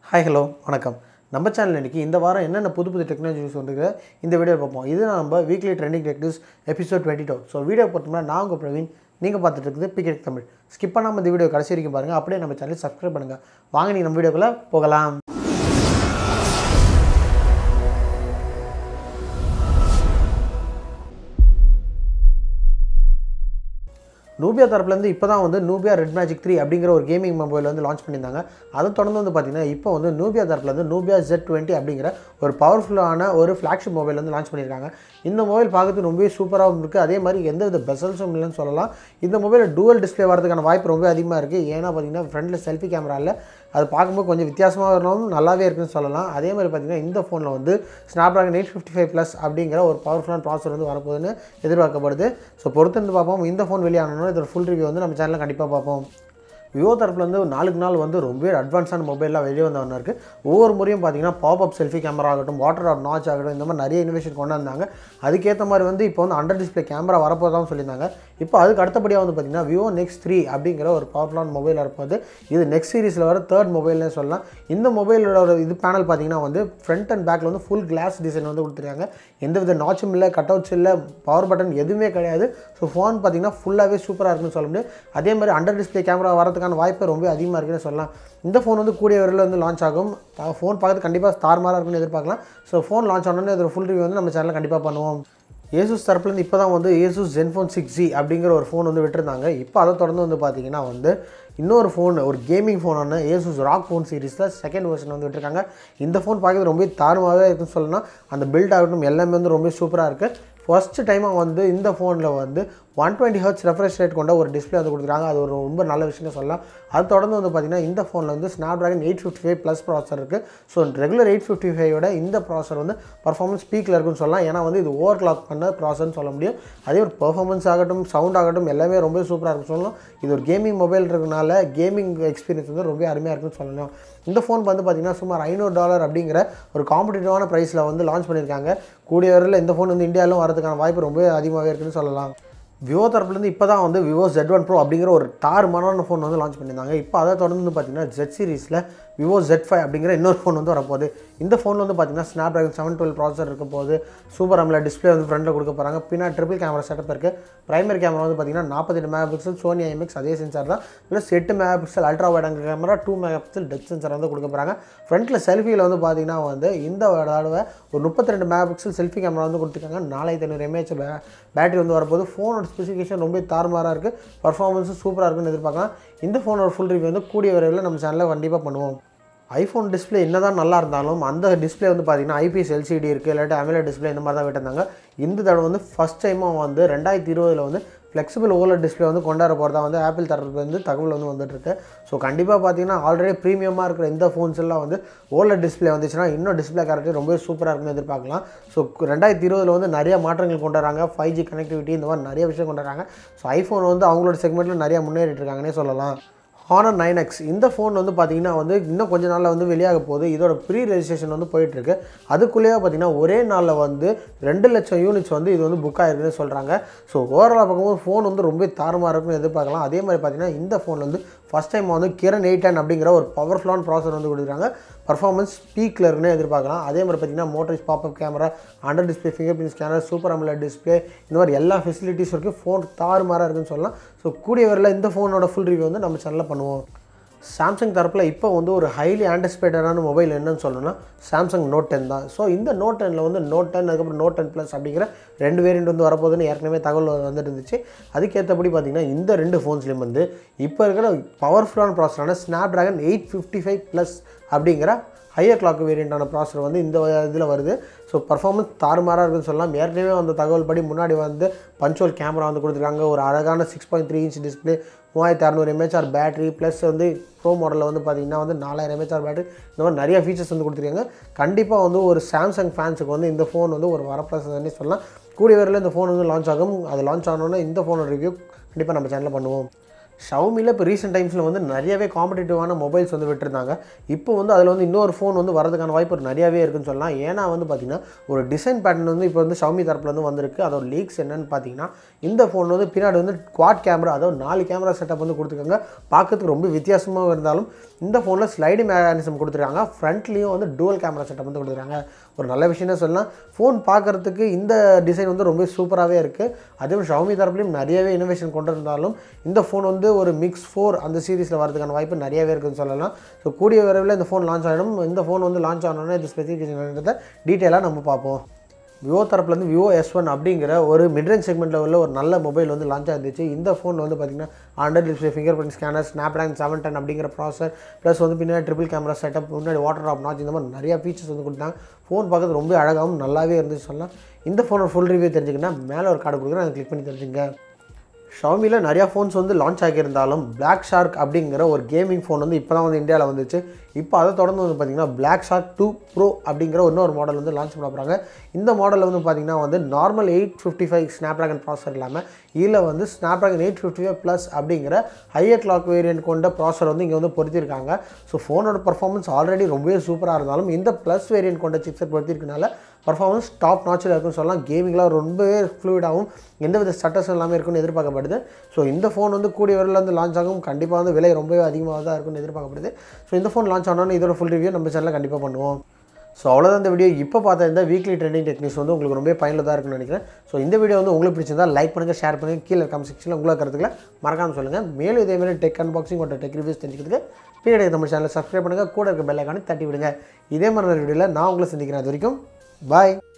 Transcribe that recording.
hi hello வணக்கம் நம்ம channel இன்றைக்கி இந்த வாரம் என்னென்ன புது புது டெக்னாலஜிஸ் வந்துருக்கு இந்த வீடியோ பார்ப்போம் இது நம்ம weekly trending techniques episode twenty two so video பார்த்தோம்னா நான் உங்கள் பிரவீன் நீங்கள் பார்த்துட்டு இருக்குது பிகெட் தமிழ் ஸ்கிப் பண்ணாமல் இந்த வீடியோ கடைசி வரைக்கும் பாருங்கள் அப்படியே நம்ம சேனல் சப்ஸ்கிரைப் பண்ணுங்கள் வாங்க நீங்கள் நம்ம வீடியோக்குள்ளே போகலாம் நூபியா தரப்புலேருந்து இப்போ தான் வந்து நூபியா ரெட் மேஜிக் த்ரீ அப்படிங்கிற ஒரு கேமிங் மொபைல் வந்து லான்ச் பண்ணியிருந்தாங்க அதை தொடர்ந்து வந்து பார்த்தீங்கன்னா இப்போ வந்து நூபியா தரப்புலேருந்து நூபியா ஜெட் டுவெண்ட்டி அப்படிங்கிற ஒரு பவர்ஃபுல்லான ஒரு ஃப்ளாக்ஷிப் மொபைல் வந்து லான்ச் பண்ணியிருக்காங்க இந்த மொபைல் பார்க்கறதுக்கு ரொம்பவே சூப்பராகவும் இருக்குது அதே மாதிரி எந்த வித பெசல்ஸும் இல்லைன்னு சொல்லலாம் இந்த மொபைலில் டூவல் டிஸ்ப்ளே வரதுக்கான வாய்ப்பு ரொம்ப அதிகமாக இருக்குது ஏன்னா பார்த்தீங்கன்னா ஃப்ரண்ட்டில் செல்ஃபி கேமரா இல்லை அது பார்க்கும்போது கொஞ்சம் வித்தியாசமாக வரணும் நல்லாவே இருக்குன்னு சொல்லலாம் அதே மாதிரி பார்த்தீங்கன்னா இந்த ஃபோனில் வந்து Snapdragon eight fifty five plus அப்படிங்கிற ஒரு பவர்ஃபுல்லான ப்ராசர் வந்து வரப்போகுதுன்னு எதிர்பார்க்கப்படுது ஸோ பொறுத்திருந்து பார்ப்போம் இந்த ஃபோன் வெளியானோன்னா இதோட ஃபுல் ரிவ்யூ வந்து நம்ம சேனலில் கண்டிப்பாக பார்ப்போம் விவோ தரப்புல வந்து நாளுக்கு நாள் வந்து ரொம்ப அட்வான்ஸான மொபைல்லாம் வெளியே வந்தவனா இருக்குது ஒவ்வொரு முறையும் பார்த்தீங்கன்னா பாப் அப் செல்ஃபி கேமரா ஆகட்டும் வாட்டர் ஆட் நாச் ஆகட்டும் இந்த மாதிரி நிறைய இனோவேஷன் கொண்டு வந்தாங்க அதுக்கேற்ற மாதிரி வந்து இப்போ வந்து அண்டர் டிஸ்பிளே கேமரா வரப்போதான் சொல்லியிருந்தாங்க இப்போ அதுக்கு அடுத்தபடியாக வந்து பார்த்தீங்கன்னா விவோ நெக்ஸ்ட் த்ரீ அப்படிங்கிற ஒரு பவர்ஃபுல்லான மொபைல் வரப்போது இது நெக்ஸ்ட் சீரிஸில் வர தேர்ட் மொபைல்னே சொல்லலாம் இந்த மொபைலோட ஒரு இது பேனல் பார்த்தீங்கன்னா வந்து ஃப்ரண்ட் அண்ட் பேக்கில் வந்து ஃபுல் கிளாஸ் டிசைன் வந்து கொடுத்துருக்காங்க எந்த வித நாச்சும் இல்லை கட் அவுட்ஸ் இல்லை பவர் பட்டன் எதுவுமே கிடையாது ஸோ ஃபோன் பார்த்தீங்கன்னா ஃபுல்லாகவே சூப்பராக இருக்குன்னு சொல்ல முடியும் அதே மாதிரி அண்டர் டிஸ்பிளே கேமரா வரதுக்கான வாய்ப்பு ரொம்ப அதிகமாக இருக்குன்னு சொல்லலாம் இந்த ஃபோன் வந்து கூடிய விரைவில் வந்து லான்ச் ஆகும் ஃபோன் பார்க்கறது கண்டிப்பாக ஸ்டார் மாராக இருக்குன்னு எதிர்பார்க்கலாம் ஸோ ஃபோன் லான்ச் ஆனோடனே இதோட ஃபுல் ரிவ்யூ வந்து நம்ம சேனலில் கண்டிப்பாக பண்ணுவோம் ஏசூஸ் தரப்புலேருந்து இப்போ தான் வந்து ஏசூஸ் ஜென்ஃபோன் சிக்ஸ் ஜி அப்படிங்கிற ஒரு ஃபோன் வந்து விட்டுருந்தாங்க இப்போ அதை தொடர்ந்து வந்து பார்த்தீங்கன்னா வந்து இன்னொரு ஃபோன் ஒரு கேமிங் ஃபோனான ஏசூஸ் ராக் ஃபோன் சீரிஸில் செகண்ட் வெர்ஷன் வந்து விட்டுருக்காங்க இந்த ஃபோன் பார்க்கறது ரொம்ப தாறுமாகவே இருக்குன்னு சொல்லலாம் அந்த பில்ட் ஆகட்டும் எல்லாமே வந்து ரொம்ப சூப்பராக இருக்குது ஃபஸ்ட்டு டைமாக வந்து இந்த ஃபோனில் வந்து one twenty hertz refresh rate கொண்ட ஒரு டிஸ்பிளே வந்து கொடுக்குறாங்க அது ஒரு ரொம்ப நல்ல விஷயம் சொல்லலாம் அது தொடர்ந்து வந்து பார்த்திங்கன்னா இந்த ஃபோனில் வந்து Snapdragon eight fifty five plus processor இருக்குது ஸோ ரெகுலர் எயிட் ஃபிஃப்டி ஃபைவோட இந்த ப்ராசர் வந்து பர்ஃபார்மன்ஸ் பீக்கில் இருக்குன்னு சொல்லலாம் ஏன்னா வந்து இது ஓவர் கிளாக் பண்ண ப்ராசர்னு சொல்ல முடியும் அதே ஒரு பர்ஃபார்மன்ஸ் ஆகட்டும் சவுண்ட் ஆகட்டும் எல்லாமே ரொம்ப சூப்பராக இருக்குன்னு சொல்லலாம் இது ஒரு கேமிங் மொபைல் இருக்கனால கேமிங் எக்ஸ்பீரியன்ஸ் வந்து ரொம்ப அருமையாக இருக்குன்னு சொல்லலாம் இந்த ஃபோன் வந்து பார்த்திங்கன்னா சுமார் ஐநூறு டாலர் அப்படிங்கிற ஒரு காம்படிட்டிவான ப்ரைஸில் வந்து லான்ச் பண்ணியிருக்காங்க கூடிய வரையில் இந்த ஃபோன் வந்து இந்தியாவிலும் வரதுக்கான வாய்ப்பு ரொம்ப அதிகமாகவே இருக்குன்னு சொல்லலாம் விவோ தரப்புலேருந்து இப்போ தான் வந்து விவோ ஜெட் ஒன் ப்ரோ அப்படிங்கிற ஒரு தாறுமாறான ஃபோன் வந்து லான்ச் பண்ணியிருந்தாங்க இப்போ அதை தொடர்ந்து வந்து பார்த்தீங்கன்னா ஜெட் சீரிஸில் விவோ ஜெட் ஃபைவ் அப்படிங்கிற இன்னொரு ஃபோன் வந்து வரப்போகுது இந்த ஃபோன் வந்து பார்த்தீங்கன்னா ஸ்னாப் ட்ராகன் செவன் டுவெல் ப்ராசர் இருக்க போது சூப்பர் அம்ல டிஸ்பிளே வந்து ஃப்ரண்ட்டில் கொடுக்க போகிறாங்க பின்னா ட்ரிபிள் கேமரா செட்டப் இருக்குது பிரைமரி கேமரா வந்து பார்த்தீங்கன்னா நாற்பத்தெட்டு மெகா பிக்சல் சோனி ஐஎம்எக்ஸ் அதே சென்சார் தான் ப்ளஸ் எட்டு mega pixel ultra wide angle camera two mega pixel டச் சென்சார் வந்து கொடுக்க போகிறாங்க ஃப்ரண்ட்டில் செல்ஃபியில் வந்து பார்த்தீங்கன்னா வந்து இந்த தடவை ஒரு முப்பத்தி ரெண்டு மெகா பிக்சல் செல்ஃபி கேமரா வந்து கொடுத்துருக்காங்க நாலாயிரத்தி ஐநூறு எம்ஏஹெச் பேட்டரி வந்து வரப்போது ஃபோனோட ஸ்பெசிஃபிகேஷன் ரொம்ப தாறுமாறாக இருக்குது பர்ஃபார்மன்ஸும் சூப்பராக இருக்குன்னு எதிர்பார்க்கலாம் இந்த ஃபோனோட ஃபுல் ரிவ்யூ வந்து கூடிய விரைவில் நம்ம சேனலில் கண்டிப்பாக பண்ணுவோம் ஐஃபோன் டிஸ்பிளே என்ன தான் நல்லா இருந்தாலும் அந்த டிஸ்பிளே வந்து பார்த்தீங்கன்னா ஐபிஎஸ் எல்சிடி இருக்குது இல்லாட்டி அமில டிஸ்பிளே இந்த மாதிரி தான் விட்டுருந்தாங்க இந்த தடவை வந்து ஃபஸ்ட் டைமாக வந்து ரெண்டாயிரத்தி இருபதில் வந்து ஃப்ளெக்சிபிள் ஓலர் டிஸ்பிளே வந்து கொண்டாட போகிறதா வந்து ஆப்பிள் தரப்பு வந்து தகவல் வந்து வந்துட்டுருக்கு ஸோ கண்டிப்பாக பார்த்தீங்கன்னா ஆல்ரெடி ப்ரீமியமாக இருக்கிற இந்த ஃபோன்ஸ் எல்லாம் வந்து ஓலர் டிஸ்பிளே வந்துச்சுன்னா இன்னும் டிஸ்பிளே கேரக்டர் ரொம்ப சூப்பராக இருக்குன்னு எதிர்பார்க்கலாம் ஸோ ரெண்டாயிரத்தி இருபதில் வந்து நிறைய மாற்றங்கள் கொண்டு வராங்க ஃபைவ் ஜி கனெக்டிவிட்டி இந்த மாதிரி நிறைய விஷயம் கொண்டு வராங்க ஸோ ஐஃபோன் வந்து அவங்களோட செக்மெண்ட்டில் நிறைய முன்னேறிட்டு இருக்காங்கன்னே சொல்லலாம் ஹானர் நைன் எக்ஸ் இந்த ஃபோன் வந்து பார்த்தீங்கன்னா வந்து இன்னும் கொஞ்ச நாளில் வந்து வெளியாக போகுது இதோட ப்ரீ ரெஜிஸ்ட்ரேஷன் வந்து போயிட்டுருக்கு அதுக்குள்ளேயே பார்த்தீங்கன்னா ஒரே நாளில் வந்து ரெண்டு லட்சம் யூனிட்ஸ் வந்து இது வந்து புக் ஆயிருக்குன்னு சொல்கிறாங்க ஸோ ஓவரால் பார்க்கும்போது ஃபோன் வந்து ரொம்ப தாறுமாறு இருக்குன்னு எதிர்பார்க்கலாம் அதே மாதிரி பார்த்தீங்கன்னா இந்த ஃபோன் வந்து ஃபஸ்ட் டைம் வந்து கிரண் எயிட் டென் அப்படிங்கிற ஒரு பவர்ஃபுல்லான ப்ராசர் வந்து கொடுக்குறாங்க பர்ஃபார்மன்ஸ் பீக்கில் இருக்குன்னு எதிர்பார்க்கலாம் அதே மாதிரி பார்த்தீங்கன்னா motorised pop up camera under display finger print scanner super AMOLED display இந்த மாதிரி எல்லா ஃபெசிலிட்டிஸ் இருக்குது ஃபோன் தாறுமாறாக இருக்குன்னு சொல்லலாம் ஸோ கூடிய வரையில் இந்த ஃபோனோட ஃபுல் ரிவ்யூ வந்து நம்ம சேனலில் பண்ணுவோம் சாம்சங் தரப்பில் இப்போ வந்து ஒரு ஹைலி ஆன்டிசிபேட்டடான மொபைல் என்னன்னு சொல்லணும்னா சாம்சங் நோட் டென் தான் ஸோ இந்த நோட் டெனில் வந்து நோட் டென் அதுக்கப்புறம் நோட் டென் ப்ளஸ் அப்படிங்கிற ரெண்டு வேரியண்ட் வந்து வரப்போகுதுன்னு ஏற்கனவே தகவல் வந்துட்டு இருந்துச்சு அதுக்கேற்றபடி பார்த்தீங்கன்னா இந்த ரெண்டு ஃபோன்ஸ்லேயும் வந்து இப்போ இருக்கிற பவர்ஃபுல்லான ப்ராசரான Snapdragon eight fifty five plus அப்படிங்கிற ஹையர் கிளாக் வேரியண்டான ப்ராசர் வந்து இந்த இதில் வருது ஸோ பர்ஃபார்மன்ஸ் தாறுமாறாக இருக்குன்னு சொல்லலாம் ஏற்கனவே அந்த தகவல் படி முன்னாடி வந்து பஞ்சுவல் கேமரா வந்து கொடுத்துருக்காங்க ஒரு அழகான six point three inch display மூவாயிரத்தி அறநூறு எம்ஏஹெச்ஆர் பேட்டரி ப்ளஸ் வந்து ப்ரோ மாடலில் வந்து பார்த்திங்கன்னா வந்து நாலாயிரம் எம்ஏஹெச்ஆர் பேட்டரி இந்த மாதிரி நிறைய ஃபீச்சர்ஸ் வந்து கொடுத்துருக்காங்க கண்டிப்பாக வந்து ஒரு சாம்சங் ஃபேன்ஸுக்கு வந்து இந்த ஃபோன் வந்து ஒரு வரப்பிரசாதம்னே சொல்லலாம் கூடிய வரையில் இந்த ஃபோன் வந்து லான்ச் ஆகும் அது லான்ச் ஆனோன்னா இந்த ஃபோனோட ரிவ்யூ கண்டிப்பாக நம்ம சேனலில் பண்ணுவோம் ஷவுமியில் இப்போ ரீசெண்ட் டைம்ஸில் வந்து நிறையவே காம்படிட்டிவான மொபைல்ஸ் வந்து விட்டுருந்தாங்க இப்போ வந்து அதில் வந்து இன்னொரு ஃபோன் வந்து வரதுக்கான வாய்ப்பு நிறையாவே இருக்குன்னு சொல்லலாம் ஏன்னா வந்து பார்த்திங்கன்னா ஒரு டிசைன் பேட்டர்ன் வந்து இப்போ வந்து ஷவுமி தரப்புல வந்து வந்திருக்கு அதோட லீக்ஸ் என்னன்னு பார்த்தீங்கன்னா இந்த ஃபோன் வந்து பின்னாடி வந்து குவாட் கேமரா அதாவது நாலு கேமரா செட்டப் வந்து கொடுத்துருக்காங்க பார்க்கறதுக்கு ரொம்ப வித்தியாசமாக இருந்தாலும் இந்த ஃபோனில் ஸ்லைடு மெக்கானிசம் கொடுத்துருக்காங்க ஃப்ரண்ட்லேயும் வந்து டூவல் கேமரா செட்டப் வந்து கொடுத்துருக்காங்க ஒரு நல்ல விஷயம்னே சொல்லலாம் ஃபோன் பார்க்குறதுக்கு இந்த டிசைன் வந்து ரொம்ப சூப்பராகவே இருக்குது அதே ஷவுமி தரப்புலையும் நிறையவே இனோவேஷன் கொண்டு இருந்தாலும் இந்த ஃபோன் வந்து ஒரு மிக்ஸ் ஃபோர் அந்த சீரிஸில் வரதுக்கான வாய்ப்பு நிறையவே இருக்குன்னு சொல்லலாம் ஸோ கூடிய விரைவில் இந்த ஃபோன் லான்ச் ஆகிடும் இந்த ஃபோன் வந்து லான்ச் ஆனோன்னா இது ஸ்பெசிஃபிகேஷன் டீட்டெயிலாக நம்ம பார்ப்போம் விவோ தரப்புலேருந்து விவோ எஸ் ஒன் அப்படிங்கிற ஒரு மிட்ரேஞ்ச் செக்மெண்ட்டில் உள்ள ஒரு நல்ல மொபைல் வந்து லான்ச் ஆகிருந்துச்சு இந்த ஃபோன் வந்து பார்த்திங்கன்னா Android display finger print scanner Snapdragon seven ten அப்படிங்கிற ப்ராசர் ப்ளஸ் வந்து பின்னாடி ட்ரிபிள் கேமரா செட்டப் முன்னாடி வாட்டர் ட்ராப் நாச் இந்த மாதிரி நிறையா ஃபீச்சர்ஸ் வந்து கொடுத்தாங்க ஃபோன் பார்க்கறது ரொம்ப அழகாகவும் நல்லாவே இருந்துச்சு சொல்லலாம் இந்த ஃபோனோட ஃபுல் ரிவ்யூ தெரிஞ்சுக்கன்னா மேலே ஒரு கார்டு கொடுக்குறேன் அதை கிளிக் பண்ணி தெரிஞ்சுங்க ஷாமியில் நிறையா ஃபோன்ஸ் வந்து லான்ச் ஆகியிருந்தாலும் Black ஷார்க் அப்படிங்கிற ஒரு கேமிங் ஃபோன் வந்து இப்போ தான் வந்து இந்தியாவில் வந்துச்சு இப்போ அதை தொடர்ந்து வந்து பார்த்திங்கன்னா Black ஷார்க் டூ ப்ரோ அப்படிங்கிற இன்னொரு மாடல் வந்து லான்ச் பண்ண போகிறாங்க இந்த மாடலில் வந்து பார்த்திங்கன்னா வந்து normal eight fifty five Snapdragon processor இல்லாமல் இதில் வந்து Snapdragon eight fifty five plus அப்படிங்கிற ஹையர் கிளாக் வேரியன்ட் கொண்ட ப்ராசர் வந்து இங்கே வந்து பொருத்திருக்காங்க ஸோ ஃபோனோட பர்ஃபார்மன்ஸ் ஆல்ரெடி ரொம்பவே சூப்பராக இருந்தாலும் இந்த ப்ளஸ் வேரியன்ட் கொண்ட சிப்செட் பொருத்திருக்கனால பர்ஃபார்மன்ஸ் டாப் நாச்சில் இருக்குன்னு சொல்லலாம் கேமிங்லாம் ரொம்பவே ஃப்ளூயிடாகவும் எந்தவித ஸ்டட்டஸும் இல்லாமல் இருக்குன்னு எதிர்பார்க்கப்படுது ஸோ இந்த ஃபோன் வந்து கூடிய விரைவில் வந்து லான்ச் ஆகும் கண்டிப்பாக வந்து விலை ரொம்பவே அதிகமாக தான் இருக்குன்னு எதிர்பார்க்கப்படுது ஸோ இந்த ஃபோன் லான்ச் ஆனோன்னு இதோட ஃபுல் ரிவ்யூ நம்ம சேனலில் கண்டிப்பாக பண்ணுவோம் ஸோ அவ்வளோதான் இந்த வீடியோ இப்போ பார்த்த இந்த வீக்லி ட்ரெண்டிங் டெக்னிக்ஸ் வந்து உங்களுக்கு ரொம்ப பயனுள்ளதாக இருக்குன்னு நினைக்கிறேன் ஸோ இந்த வீடியோ வந்து உங்களுக்கு பிடிச்சிருந்தா லைக் பண்ணுங்கள் ஷேர் பண்ணுங்கள் கீழே கமெண்ட் செக்ஷனில் உங்களுக்கு கருத்துக்களை மறக்காமல் சொல்லுங்கள் மேலும் இதே மாதிரி டெக் அன்பாக்சிங் கொண்ட டெக் ரிவ்யூஸ் தெரிஞ்சுக்கிறதுக்கு பின்னாடி நம்ம சேனலை சப்ஸ்கிரைப் பண்ணுங்கள் கூட இருக்க பெல் ஐக்கானை தட்டி விடுங்க இதே மாதிரி வீடியோவில் நான் உங்களை சந்திக்கிறேன் அது வரைக்கும் பாய்